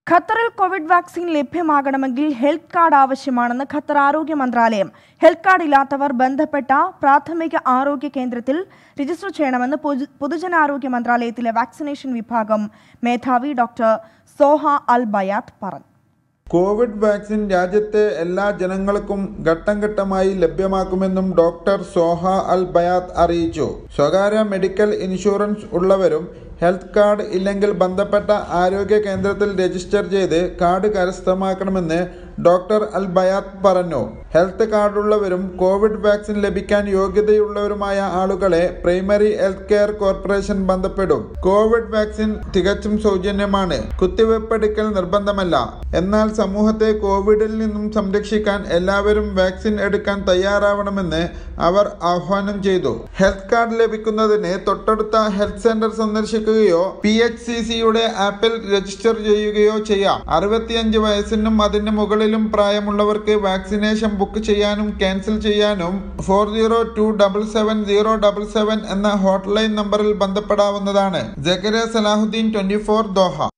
ഖത്തറിൽ covid vaccine ലഭ്യമാകണമെങ്കിൽ health card ആവശ്യമാണെന്ന് ഖത്തർ ആരോഗ്യ മന്ത്രാലയം ഹെൽത്ത് കാർഡ് ഇല്ലാത്തവർ ബന്ധപ്പെട്ട പ്രാഥമിക ആരോഗ്യ കേന്ദ്രത്തിൽ രജിസ്റ്റർ ചെയ്യണമെന്ന് പൊതു- പൊതുജനാരോഗ്യ മന്ത്രാലയത്തിലെ വാക്സിനേഷൻ വിഭാഗം മേധാവി ഡോക്ടർ സോഹ അൽ ബയാത്ത് പറഞ്ഞു കോവിഡ് വാക്സിൻ രാജ്യത്തെ എല്ലാ ജനങ്ങൾക്കും ഘട്ടം ഘട്ടമായി ലഭ്യമാക്കുമെന്നും ഡോക്ടർ സോഹ അൽ ബയാത്ത് അറിയിച്ചു സ്വകാര്യ മെഡിക്കൽ ഇൻഷുറൻസ് ഉള്ളവരും ഹെൽത്ത് കാർഡ് ഇല്ലെങ്കിൽ ബന്ധപ്പെട്ട ആരോഗ്യ കേന്ദ്രത്തിൽ രജിസ്റ്റർ ചെയ്ത് കാർഡ് കരസ്ഥമാക്കണമെന്ന് ഡോക്ടർ അൽ ബയാത്ത് പറഞ്ഞു ഹെൽത്ത് കാർഡുള്ളവരും കോവിഡ് വാക്സിൻ ലഭിക്കാൻ യോഗ്യതയുള്ളവരുമായ ആളുകളെ പ്രൈമറി ഹെൽത്ത് കെയർ കോർപ്പറേഷൻ ബന്ധപ്പെടും കോവിഡ് വാക്സിൻ തികച്ചും സൗജന്യമാണ് കുത്തിവെപ്പെടുക്കൽ നിർബന്ധമല്ല എന്നാൽ സമൂഹത്തെ കോവിഡിൽ നിന്നും സംരക്ഷിക്കാൻ എല്ലാവരും വാക്സിൻ എടുക്കാൻ തയ്യാറാവണമെന്ന് അവർ ആഹ്വാനം ചെയ്തു ഹെൽത്ത് കാർഡ് ലഭിക്കുന്നതിന് തൊട്ടടുത്ത ഹെൽത്ത് സെന്റർ സന്ദർശിക്കുകയോ പി എച്ച് സി സിയുടെ ആപ്പിൽ രജിസ്റ്റർ ചെയ്യുകയോ ചെയ്യാം അറുപത്തിയഞ്ച് വയസ്സിനും അതിന് മുകളിലും പ്രായമുള്ളവർക്ക് വാക്സിനേഷൻ ബുക്ക് ചെയ്യാനും ക്യാൻസൽ ചെയ്യാനും four zero two double seven zero double seven എന്ന ഹോട്ട്ലൈൻ നമ്പറിൽ ബന്ധപ്പെടാവുന്നതാണ് ജക്കര സലാഹുദ്ദീൻ ട്വന്റി ഫോർ ദോഹ